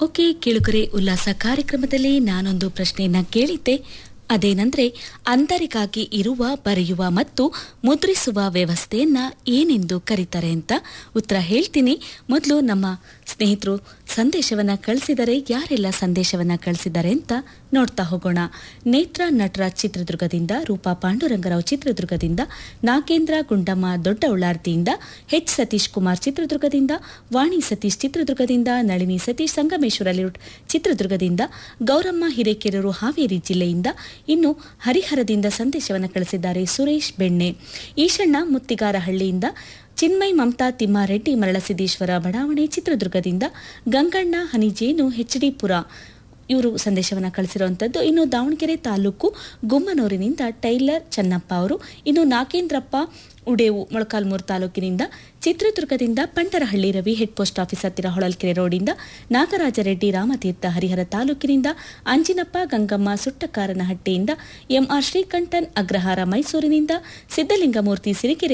okay ಕೇಳುಗರೆ ಉಲ್ಲಾಸ ಕಾರ್ಯಕ್ರಮದಲ್ಲಿ ನಾನೊಂದು ಪ್ರಶ್ನೆಯನ್ನ ಕೇಳಿದ್ದೆ ಅದೇನೆಂದ್ರೆ ಅಂಧರಿಗಾಗಿ ಇರುವ ಬರೆಯುವ ಮತ್ತು ಮುದ್ರಿಸುವ ವ್ಯವಸ್ಥೆಯನ್ನ ಏನೆಂದು ಕರೀತಾರೆ ಅಂತ ಉತ್ತರ ಹೇಳ್ತೀನಿ ಮೊದಲು ನಮ್ಮ ಸ್ನೇಹಿತರು ಸಂದೇಶವನ್ನ ಕಳಿಸಿದರೆ ಯಾರೆಲ್ಲ ಸಂದೇಶವನ್ನ ಕಳಿಸಿದ್ದಾರೆ ಅಂತ ನೋಡ್ತಾ ಹೋಗೋಣ ನೇತ್ರ ನಟರಾಜ್ ಚಿತ್ರದುರ್ಗದಿಂದ ರೂಪಾ ಪಾಂಡುರಂಗರಾವ್ ಚಿತ್ರದುರ್ಗದಿಂದ ನಾಗೇಂದ್ರ ಗುಂಡಮ್ಮ ದೊಡ್ಡ ಉಳ್ಳಾರ್ತಿಯಿಂದ ಎಚ್ ಸತೀಶ್ ಕುಮಾರ್ ಚಿತ್ರದುರ್ಗದಿಂದ ವಾಣಿ ಸತೀಶ್ ಚಿತ್ರದುರ್ಗದಿಂದ ನಳಿನಿ ಸತೀಶ್ ಸಂಗಮೇಶ್ವರ ಲೇಔಟ್ ಚಿತ್ರದುರ್ಗದಿಂದ ಗೌರಮ್ಮ ಹಿರೇಕೆರೂರು ಹಾವೇರಿ ಜಿಲ್ಲೆಯಿಂದ ಇನ್ನು ಹರಿಹರದಿಂದ ಸಂದೇಶವನ್ನು ಕಳಿಸಿದ್ದಾರೆ ಸುರೇಶ್ ಬೆಣ್ಣೆ ಈಶಣ್ಣ ಮುತ್ತಿಗಾರಹಳ್ಳಿಯಿಂದ ಚಿನ್ಮಯ್ ಮಮತಾ ತಿಮ್ಮಾರೆಡ್ಡಿ ಮರಳಸಿದ್ದೇಶ್ವರ ಬಡಾವಣೆ ಚಿತ್ರದುರ್ಗದಿಂದ ಗಂಗಣ್ಣ ಹನಿಜೇನು ಹೆಚ್ಡಿಪುರ ಇವರು ಸಂದೇಶವನ್ನು ಕಳಿಸಿರುವಂಥದ್ದು ಇನ್ನು ದಾವಣಗೆರೆ ತಾಲೂಕು ಗುಮ್ಮನೂರಿನಿಂದ ಟೈಲರ್ ಚನ್ನಪ್ಪ ಅವರು ಇನ್ನು ನಾಗೇಂದ್ರಪ್ಪ ಉಡೇವು ಮೊಳಕಾಲ್ಮೂರು ತಾಲೂಕಿನಿಂದ ಚಿತ್ರದುರ್ಗದಿಂದ Pantarahalli Ravi head post office ಹತ್ತಿರ ಹೊಳಲ್ಕೆರೆ ರೋಡಿಂದ ನಾಗರಾಜರೆಡ್ಡಿ ರಾಮತೀರ್ಥ ಹರಿಹರ ತಾಲೂಕಿನಿಂದ ಅಂಜಿನಪ್ಪ ಗಂಗಮ್ಮ ಸುಟ್ಟಕಾರನಹಟ್ಟಿಯಿಂದ ಎಂಆರ್ ಶ್ರೀಕಂಠನ್ ಅಗ್ರಹಾರ ಮೈಸೂರಿನಿಂದ ಸಿದ್ದಲಿಂಗಮೂರ್ತಿ ಸಿರಿಗೆರೆ